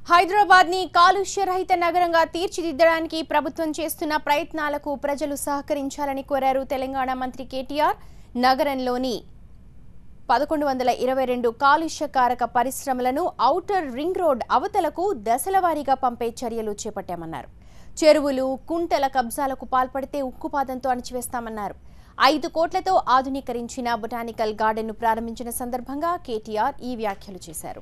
హైదరాబాద్ ని కాలుష్య రహిత నగరంగా తీర్చిదిద్దడానికి ప్రభుత్వం చేస్తున్న ప్రయత్నాలకు ప్రజలు సహకరించాలని కోరారు తెలంగాణ మంత్రి కేటీఆర్ నగరంలోని పదకొండు వందల ఇరవై రెండు కాలుష్యకారక పరిశ్రమలను ఔటర్ రింగ్ రోడ్ అవతలకు దశల వారీగా పంపే చర్యలు చేపట్టామన్నారు చెరువులు కుంటల కబ్జాలకు పాల్పడితే ఉక్కుపాదంతో అణిచివేస్తామన్నారు ఐదు కోట్లతో ఆధునీకరించిన బొటానికల్ గార్డెన్ను ప్రారంభించిన సందర్భంగా కేటీఆర్ ఈ వ్యాఖ్యలు చేశారు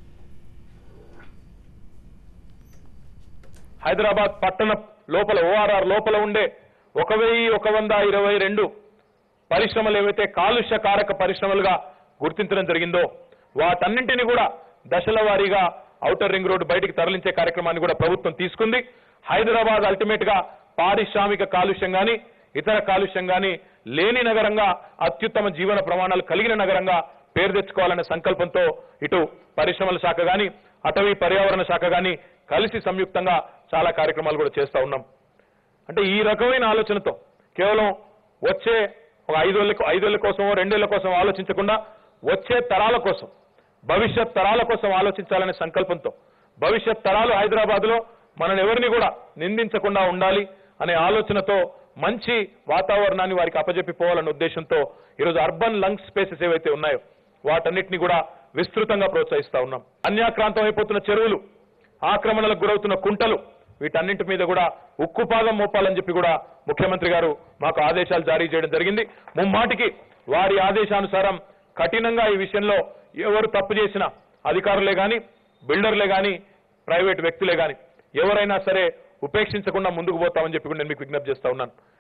హైదరాబాద్ పట్టణ లోపల ఓఆర్ఆర్ లోపల ఉండే ఒక వెయ్యి ఒక వంద ఇరవై రెండు పరిశ్రమలు ఏవైతే కాలుష్య కారక పరిశ్రమలుగా గుర్తించడం జరిగిందో వాటన్నింటినీ కూడా దశల వారీగా ఔటర్ రింగ్ రోడ్డు బయటికి తరలించే కార్యక్రమాన్ని కూడా ప్రభుత్వం తీసుకుంది హైదరాబాద్ అల్టిమేట్ గా పారిశ్రామిక కాలుష్యం గాని ఇతర కాలుష్యం గాని లేని నగరంగా అత్యుత్తమ జీవన ప్రమాణాలు కలిగిన నగరంగా పేరు తెచ్చుకోవాలనే సంకల్పంతో ఇటు పరిశ్రమల శాఖ గాని అటవీ పర్యావరణ శాఖ గాని కలిసి సంయుక్తంగా చాలా కార్యక్రమాలు కూడా చేస్తా ఉన్నాం అంటే ఈ రకమైన ఆలోచనతో కేవలం వచ్చే ఒక ఐదేళ్ల ఐదేళ్ల కోసమో రెండేళ్ల కోసం ఆలోచించకుండా వచ్చే తరాల కోసం భవిష్యత్ తరాల కోసం ఆలోచించాలనే సంకల్పంతో భవిష్యత్ తరాలు హైదరాబాద్ లో మనల్ని ఎవరిని కూడా నిందించకుండా ఉండాలి అనే ఆలోచనతో మంచి వాతావరణాన్ని వారికి అప్పజెప్పిపోవాలనే ఉద్దేశంతో ఈరోజు అర్బన్ లంగ్ స్పేసెస్ ఏవైతే ఉన్నాయో వాటన్నిటిని కూడా విస్తృతంగా ప్రోత్సహిస్తా ఉన్నాం అన్యాక్రాంతం అయిపోతున్న చెరువులు ఆక్రమణలకు గురవుతున్న కుంటలు వీటన్నింటి మీద కూడా ఉక్కుపాదం మోపాలని చెప్పి కూడా ముఖ్యమంత్రి గారు మాకు ఆదేశాలు జారీ చేయడం జరిగింది ముమ్మాటికి వారి ఆదేశానుసారం కఠినంగా ఈ విషయంలో ఎవరు తప్పు చేసినా అధికారులే గాని బిల్డర్లే గాని ప్రైవేట్ వ్యక్తులే గాని ఎవరైనా సరే ఉపేక్షించకుండా ముందుకు పోతామని చెప్పి కూడా నేను మీకు విజ్ఞప్తి చేస్తా ఉన్నాను